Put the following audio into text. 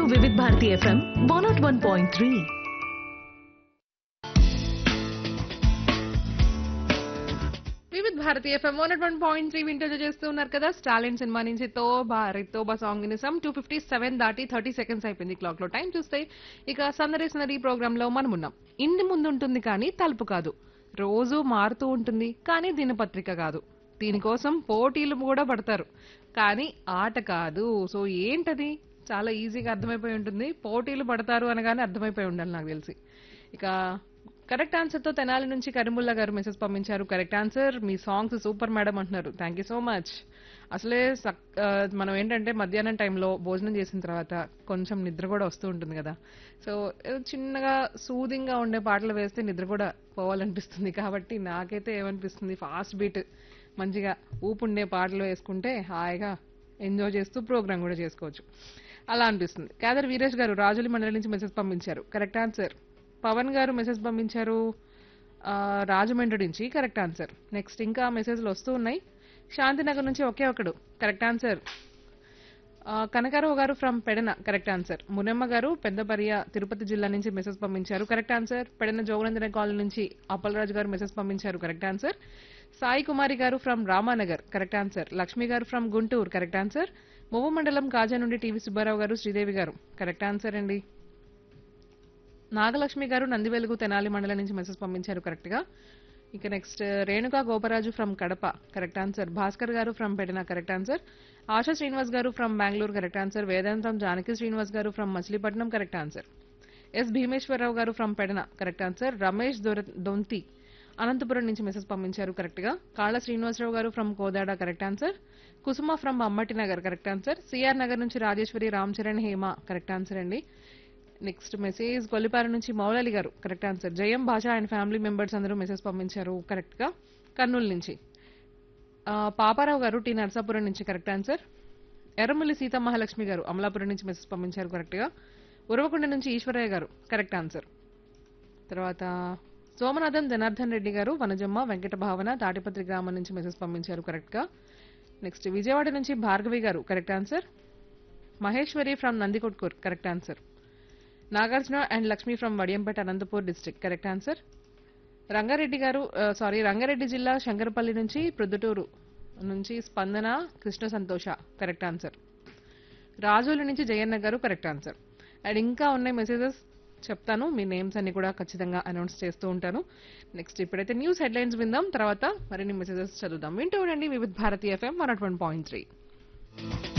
Vividh Bharati F M one nought one point three Vividh Bharati F M one one point three వింటూ చేస్తూ ఉన్నారు కదా స్టాలిన్ సినిమా నుంచి తో భారత్ తోబా సాంగ్ నిసం టూ ఫిఫ్టీ సెవెన్ దాటి థర్టీ సెకండ్స్ అయిపోయింది క్లాక్ లో టైం చూస్తే ఇక సందడి సందడి ప్రోగ్రామ్ లో మనం ఉన్నాం ఇంటి ముందు ఉంటుంది కానీ తలుపు కాదు రోజు మారుతూ ఉంటుంది కానీ దినపత్రిక కాదు దీనికోసం పోటీలు కూడా పడతారు కానీ ఆట కాదు సో ఏంటది చాలా ఈజీగా అర్థమైపోయి ఉంటుంది పోటీలు పడతారు అనగానే అర్థమైపోయి ఉండాలి నాకు తెలిసి ఇక కరెక్ట్ ఆన్సర్ తో తెనాలి నుంచి కరిముల్లా గారు మెసేజ్ పంపించారు కరెక్ట్ ఆన్సర్ మీ సాంగ్స్ సూపర్ మేడం అంటున్నారు థ్యాంక్ యూ సో మచ్ అసలే సక్- ఆ, మనం ఏంటంటే మధ్యాహ్నం టైంలో భోజనం చేసిన తర్వాత కొంచెం నిద్ర కూడా వస్తూ ఉంటుంది కదా సో ఏదో చిన్నగా సూదింగ్ గా ఉండే పాటలు వేస్తే నిద్ర కూడా పోవాలనిపిస్తుంది కాబట్టి నాకైతే ఏమనిపిస్తుంది ఫాస్ట్ బీట్ మంచిగా ఊపుండే పాటలు వేసుకుంటే హాయిగా ఎంజాయ్ చేస్తూ ప్రోగ్రామ్ కూడా చేసుకోవచ్చు అలా అనిపిస్తుంది కేదర్ వీరేష్ గారు రాజులి మండలి నుంచి మెసేజ్ పంపించారు కరెక్ట్ ఆన్సర్ పవన్ గారు మెసేజ్ పంపించారు ఆ, రాజమండ్రి నుంచి కరెక్ట్ ఆన్సర్ నెక్స్ట్ ఇంకా మెసేజ్లు వస్తూ ఉన్నాయి శాంతినగర్ నుంచి ఒకే ఒకడు కరెక్ట్ ఆన్సర్ ఆ, కనకారావు గారు from Pedana correct answer Munamma గారు పెద్దపరియ తిరుపతి జిల్లా నుంచి మెసేజ్ పంపించారు correct answer Pedana Jogunandana colony నుంచి అప్పలరాజు గారు మెసేజ్ పంపించారు కరెక్ట్ ఆన్సర్ సాయి కుమారి గారు from Ramanagar correct answer Lakshmi గారు from Guntur correct answer Muvva మండలం కాజా నుండి టీవీ సుబ్బారావు గారు శ్రీదేవి గారు కరెక్ట్ ఆన్సర్ అండి నాగలక్ష్మి గారు నందివెలుగు తెనాలి మండలం నుంచి మెసేజ్ పంపించారు కరెక్ట్ గా ఇక next Renuka Goparaju from Kadapa correct answer Bhaskar గారు from Pedana correct answer Asha Srinivas గారు from Bengaluru correct answer Vedantam Janaki Srinivas గారు from Machilipatnam correct answer S Bhimeswararao గారు from Pedana correct answer Ramesh దొర- దొంతి అనంతపురం నుంచి మెసేజ్ పంపించారు కరెక్ట్ గా కాళ్ళ శ్రీనివాసరావు గారు from Kodad correct answer Kusuma from Ammati Nagar correct answer C R Nagar నుంచి రాజేశ్వరి రామ్ చరణ్ హేమ కరెక్ట్ ఆన్సర్ అండి నెక్స్ట్ మెసేజ్ కొల్లిపార నుంచి మౌలాలి గారు correct answer Jayam Bhasha and family members అందరూ మెసేజ్ పంపించారు కరెక్ట్ గా కర్నూలు నుంచి ఆ, పాపారావు గారు టీ నర్సాపురం నుంచి కరెక్ట్ ఆన్సర్ ఎర్రమల్లి సీతా మహాలక్ష్మి గారు అమలాపురం నుంచి మెసేజ్ పంపించారు కరెక్ట్ గా ఉరవకొండ నుంచి ఈశ్వరయ్య గారు కరెక్ట్ ఆన్సర్ తర్వాత సోమనాథం జనార్దన్ రెడ్డి గారు వనజమ్మ వెంకట భావన తాటిపత్రి గ్రామం నుంచి మెసేజ్ పంపించారు కరెక్ట్ గా నెక్స్ట్ విజయవాడ నుంచి భార్గవి గారు correct answer Maheswari from Nandikotkur correct answer Nagarjuna and Lakshmi from Vadiyampeta Anantapur district correct answer Rangareddy గారు సారీ రంగారెడ్డి జిల్లా శంకరపల్లి నుంచి ప్రొద్దుటూరు నుంచి స్పందన కృష్ణ సంతోష కరెక్ట్ ఆన్సర్ రాజోలు నుంచి జయన్న గారు కరెక్ట్ ఆన్సర్ అండ్ ఇంకా ఉన్నాయి మెసేజెస్ చెప్తాను మీ నేమ్స్ అన్ని కూడా ఖచ్చితంగా అనౌన్స్ చేస్తూ ఉంటాను నెక్స్ట్ ఇప్పుడైతే న్యూస్ హెడ్లైన్స్ విందాం తర్వాత మరిన్ని మెసేజెస్ చదువుదాం వింటూ ఉండండి Vividh Bharati F M one point three